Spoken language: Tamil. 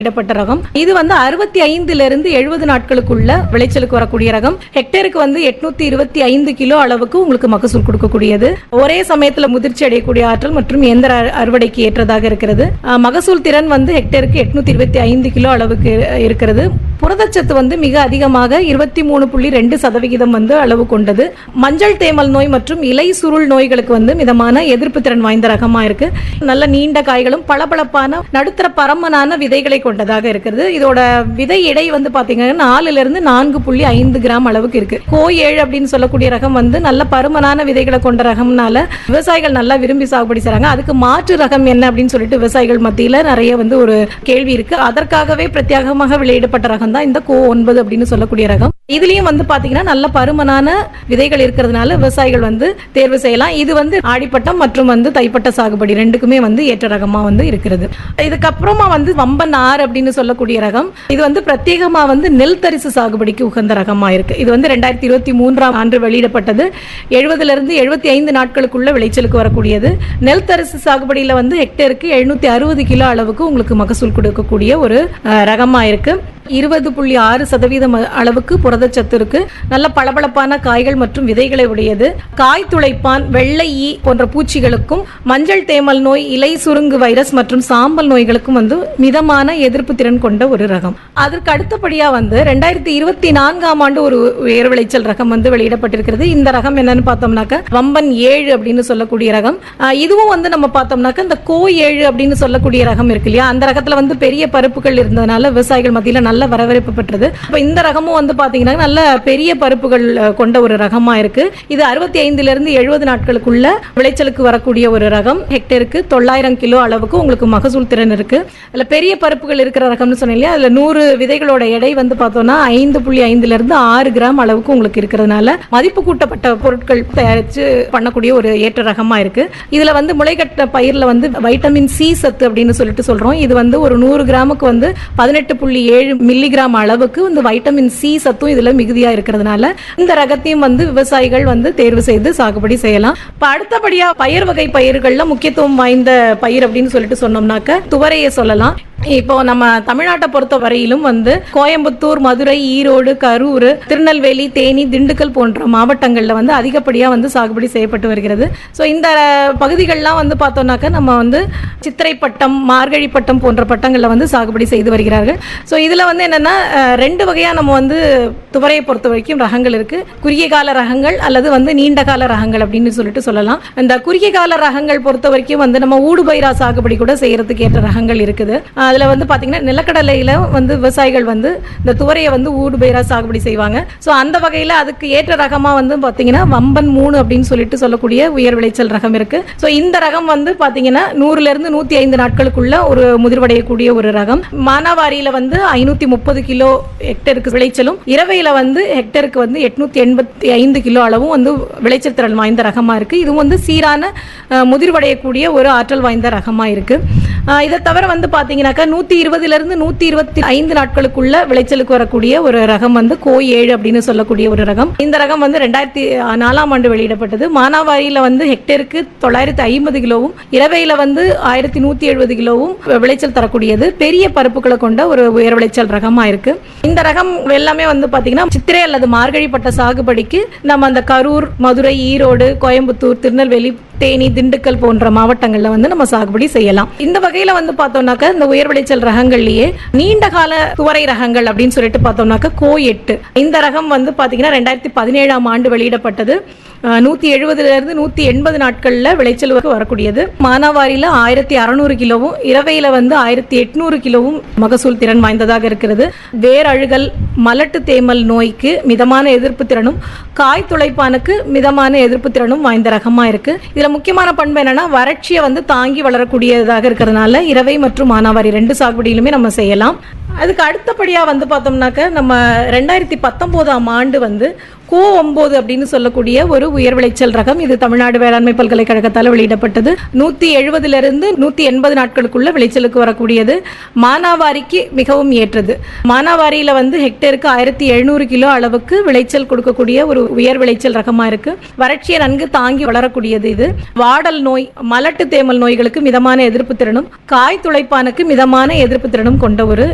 வெளியிடப்பட்ட ரகம் இது வந்து அறுபத்தி ஐந்துல இருந்து எழுபது நாட்களுக்குள்ள விளைச்சலுக்கு வரக்கூடிய ரகம் ஹெக்டேருக்கு வந்து எட்நூத்தி இருபத்தி ஐந்து கிலோ அளவுக்கு உங்களுக்கு மகசூல் கொடுக்கக்கூடியது ஒரே சமயத்துல முதிர்ச்சி அடையக்கூடிய ஆற்றல் மற்றும் எந்திர அறு- அறுவடைக்கு ஏற்றதாக இருக்கிறது அஹ், மகசூல் திறன் வந்து ஹெக்டேருக்கு எட்நூத்தி இருபத்தி ஐந்து கிலோ அளவுக்கு இருக்கிறது புரதச்சத்து வந்து மிக அதிகமாக இருபத்தி மூணு புள்ளி ரெண்டு சதவிகிதம் வந்து அளவு கொண்டது மஞ்சள் தேமல் நோய் மற்றும் இலை சுருள் நோய்களுக்கு வந்து மிதமான எதிர்ப்பு திறன் வாய்ந்த ரகமா இருக்கு நல்ல நீண்ட காய்களும் பளபளப்பான நடுத்தர பரமனான விதைகளை கொண்டதாக இருக்கிறது இதோட விதை எடை வந்து பாத்தீங்கன்னா நாலுல இருந்து நான்கு புள்ளி ஐந்து கிராம் அளவுக்கு இருக்கு கோ ஏழு அப்படின்னு சொல்லக்கூடிய ரகம் வந்து நல்ல பருமனான விதைகளை கொண்ட ரகம்னால விவசாயிகள் நல்லா விரும்பி சாகுபடி செய்றாங்க அதுக்கு மாற்று ரகம் என்ன அப்படின்னு சொல்லிட்டு விவசாயிகள் மத்தியில நிறைய வந்து ஒரு கேள்வி இருக்கு அதற்காகவே பிரத்யேகமாக வெளியிடப்பட்ட ரகம் தான் இந்த கோ ஒன்பது அப்படின்னு சொல்லக்கூடிய ரகம் இதுலயும் வந்து பாத்தீங்கன்னா நல்ல பருமனான விதைகள் இருக்கிறதுனால விவசாயிகள் வந்து தேர்வு செய்யலாம் இது வந்து ஆடிப்பட்டம் மற்றும் வந்து தைப்பட்ட சாகுபடி ரெண்டுக்குமே வந்து ஏற்ற ரகமா வந்து இருக்கிறது இதுக்கப்புறமா வந்து வம்பன் ஆறு அப்படின்னு சொல்லக்கூடிய ரகம் இது வந்து பிரத்யேகமா வந்து நெல் தரிசு சாகுபடிக்கு உகந்த ரகமா இருக்கு இது வந்து ரெண்டாயிரத்தி இருபத்தி மூன்றாம் ஆண்டு வெளியிடப்பட்டது எழுபதுல இருந்து எழுபத்தி ஐந்து நாட்களுக்குள்ள விளைச்சலுக்கு வரக்கூடியது நெல் தரிசு சாகுபடியில வந்து ஹெக்டேருக்கு எழுநூத்தி அறுபது கிலோ அளவுக்கு உங்களுக்கு மகசூல் கொடுக்கக்கூடிய ஒரு அஹ், ரகமா இருக்கு இருபது புள்ளி ஆறு சதவீதம் அளவுக்கு புரதச்சத்து இருக்கு நல்ல பளபளப்பான காய்கள் மற்றும் விதைகளை உடையது காய் துளைப்பான் வெள்ளை ஈ போன்ற பூச்சிகளுக்கும் மஞ்சள் தேமல் நோய் இலை சுருங்கு வைரஸ் மற்றும் சாம்பல் நோய்களுக்கும் வந்து மிதமான எதிர்ப்பு திறன் கொண்ட ஒரு ரகம் அதற்கு அடுத்தபடியா வந்து ரெண்டாயிரத்தி இருபத்தி நான்காம் ஆண்டு ஒரு உயர் விளைச்சல் ரகம் வந்து வெளியிடப்பட்டிருக்கிறது இந்த ரகம் என்னன்னு பார்த்தோம்னாக்க வம்பன் ஏழு அப்படின்னு சொல்லக்கூடிய ரகம் ஆஹ் இதுவும் வந்து நம்ம பார்த்தோம்னாக்க இந்த கோ ஏழு அப்படின்னு சொல்லக்கூடிய ரகம் இருக்கு இல்லையா அந்த ரகத்துல வந்து பெரிய பருப்புகள் இருந்ததுனால விவசாயிகள் மத்தியில நல்ல வரவேற்பு பெற்றது அப்ப இந்த ரகமும் வந்து பாத்தீங்கன்னா நல்ல பெரிய பருப்புகள் அஹ், கொண்ட ஒரு ரகமா இருக்கு இது அறுபத்தி ஐந்துல இருந்து எழுபது நாட்களுக்குள்ள விளைச்சலுக்கு வரக்கூடிய ஒரு ரகம் ஹெக்டேருக்கு தொள்ளாயிரம் கிலோ அளவுக்கு உங்களுக்கு மகசூல் திறன் இருக்கு அதுல பெரிய பருப்புகள் இருக்கிற ரகம்னு சொன்னேன் இல்லையா அதுல நூறு விதைகளோட எடை வந்து பார்த்தோம்னா ஐந்து புள்ளி ஐந்துல இருந்து ஆறு கிராம் அளவுக்கு உங்களுக்கு இருக்கிறதுனால மதிப்பு கூட்டப்பட்ட பொருட்கள் தயாரிச்சு பண்ணக்கூடிய ஒரு ஏற்ற ரகமா இருக்கு இதுல வந்து முளைகட்ட பயிர்ல வந்து வைட்டமின் சி சத்து அப்படின்னு சொல்லிட்டு சொல்றோம் இது வந்து ஒரு நூறு கிராமுக்கு வந்து பதினெட்டு புள்ளி ஏழு மில்லிகிராம் அளவுக்கு வந்து வைட்டமின் சி சத்தும் இதுல மிகுதியா இருக்கிறதுனால இந்த ரகத்தையும் வந்து விவசாயிகள் வந்து தேர்வு செய்து சாகுபடி செய்யலாம் இப்ப அடுத்தபடியா பயிர் வகை பயிர்கள்ல முக்கியத்துவம் வாய்ந்த பயிர் அப்படின்னு சொல்லிட்டு சொன்னோம்னாக்க துவரையை சொல்லலாம் இப்போ நம்ம தமிழ்நாட்டை பொறுத்த வரையிலும் வந்து கோயம்புத்தூர் மதுரை ஈரோடு கரூர் திருநெல்வேலி தேனி திண்டுக்கல் போன்ற மாவட்டங்கள்ல வந்து அதிகப்படியா வந்து சாகுபடி செய்யப்பட்டு வருகிறது ஸோ இந்த பகுதிகள்லாம் வந்து பார்த்தோம்னாக்க நம்ம வந்து சித்திரை பட்டம் மார்கழி பட்டம் போன்ற பட்டங்கள்ல வந்து சாகுபடி செய்து வருகிறார்கள் ஸோ இதுல வந்து என்னன்னா அஹ், ரெண்டு வகையா நம்ம வந்து துவரையை பொறுத்த வரைக்கும் ரகங்கள் இருக்கு குறுகிய கால ரகங்கள் அல்லது வந்து நீண்ட கால ரகங்கள் அப்படின்னு சொல்லிட்டு சொல்லலாம் இந்த குறுகிய கால ரகங்கள் பொறுத்த வரைக்கும் வந்து நம்ம ஊடுபயிரா சாகுபடி கூட செய்யறதுக்கு ஏற்ற ரகங்கள் இருக்குது அதுல வந்து பாத்தீங்கன்னா நிலக்கடலையில வந்து விவசாயிகள் வந்து இந்த துவரையை வந்து ஊடுபயிரா சாகுபடி செய்வாங்க ஸோ அந்த வகையில அதுக்கு ஏற்ற ரகமா வந்து பாத்தீங்கன்னா வம்பன் மூணு அப்படின்னு சொல்லிட்டு சொல்லக்கூடிய உயர் விளைச்சல் ரகம் இருக்கு ஸோ இந்த ரகம் வந்து பாத்தீங்கன்னா நூறுல இருந்து நூத்தி ஐந்து நாட்களுக்குள்ள ஒரு முதிர்வடையக்கூடிய ஒரு ரகம் மானாவாரியில வந்து ஐநூத்தி முப்பது கிலோ ஹெக்டருக்கு விளைச்சலும் இரவையில வந்து ஹெக்டருக்கு வந்து எட்நூத்தி எண்பத்தி ஐந்து கிலோ அளவும் வந்து விளைச்சல் திறன் வாய்ந்த ரகமா இருக்கு இதுவும் வந்து சீரான அஹ், முதிர்வடையக்கூடிய ஒரு ஆற்றல் வாய்ந்த ரகமா இருக்கு அஹ், இதை தவிர வந்து பாத்தீங்கன்னாக்கா நூத்தி இருபதுல இருந்து நூத்தி இருபத்தி ஐந்து நாட்களுக்குள்ள விளைச்சலுக்கு வரக்கூடிய ஒரு ரகம் வந்து கோ ஏழு அப்படின்னு சொல்லக்கூடிய ஒரு ரகம் இந்த ரகம் வந்து ரெண்டாயிரத்தி நாலாம் ஆண்டு வெளியிடப்பட்டது மானாவாரியில வந்து ஹெக்டேருக்கு தொள்ளாயிரத்தி ஐம்பது கிலோவும் இரவையில வந்து ஆயிரத்தி நூத்தி எழுபது கிலோவும் விளைச்சல் தரக்கூடியது பெரிய பருப்புகளை கொண்ட ஒரு உயர் விளைச்சல் ரகமா இருக்கு இந்த ரகம் எல்லாமே வந்து பாத்தீங்கன்னா சித்திரை அல்லது மார்கழி பட்ட சாகுபடிக்கு நம்ம அந்த கரூர் மதுரை ஈரோடு கோயம்புத்தூர் திருநெல்வேலி தேனி திண்டுக்கல் போன்ற மாவட்டங்கள்ல வந்து நம்ம சாகுபடி செய்யலாம் இந்த வகையில வந்து பார்த்தோம்னாக்க இந்த உயர் விளைச்சல் ரகங்கள்லயே நீண்ட கால துவரை ரகங்கள் அப்படின்னு சொல்லிட்டு பார்த்தோம்னாக்க கோ எட்டு இந்த ரகம் வந்து பாத்தீங்கன்னா ரெண்டாயிரத்தி பதினேழாம் ஆண்டு வெளியிடப்பட்டது அஹ், நூத்தி எழுபதுல இருந்து நூத்தி எண்பது நாட்கள்ல விளைச்சல் வரைக்கும் வரக்கூடியது மானாவாரியில ஆயிரத்தி அறுநூறு கிலோவும் இரவையில வந்து ஆயிரத்தி எட்நூறு கிலோவும் மகசூல் திறன் வாய்ந்ததாக இருக்கிறது வேரழுகல் மலட்டு தேமல் நோய்க்கு மிதமான எதிர்ப்பு திறனும் காய் துளைப்பானுக்கு மிதமான எதிர்ப்பு திறனும் வாய்ந்த ரகமா இருக்கு இதுல முக்கியமான பண்பு என்னன்னா வறட்சியை வந்து தாங்கி வளரக்கூடியதாக இருக்கிறதுனால இரவை மற்றும் மானாவாரி ரெண்டு சாகுபடியிலுமே நம்ம செய்யலாம் அதுக்கு அடுத்தபடியா வந்து பார்த்தோம்னாக்க நம்ம ரெண்டாயிரத்தி பத்தொன்பதாம் ஆண்டு வந்து கோ ஒன்பது அப்படின்னு சொல்லக்கூடிய ஒரு உயர் விளைச்சல் ரகம் இது தமிழ்நாடு வேளாண்மை பல்கலைக்கழகத்தால் வெளியிடப்பட்டது நூத்தி எழுபதுல இருந்து நூத்தி எண்பது நாட்களுக்குள்ள விளைச்சலுக்கு வரக்கூடியது மானாவாரிக்கு மிகவும் ஏற்றது மானாவாரியில வந்து ஹெக்டேருக்கு ஆயிரத்தி எழுநூறு கிலோ அளவுக்கு விளைச்சல் கொடுக்கக்கூடிய ஒரு உயர் விளைச்சல் ரகமா இருக்கு வறட்சியை நன்கு தாங்கி வளரக்கூடியது இது வாடல் நோய் மலட்டு தேமல் நோய்களுக்கு மிதமான எதிர்ப்பு திறனும் காய் துளைப்பானுக்கு மிதமான எதிர்ப்பு திறனும் கொண்ட ஒரு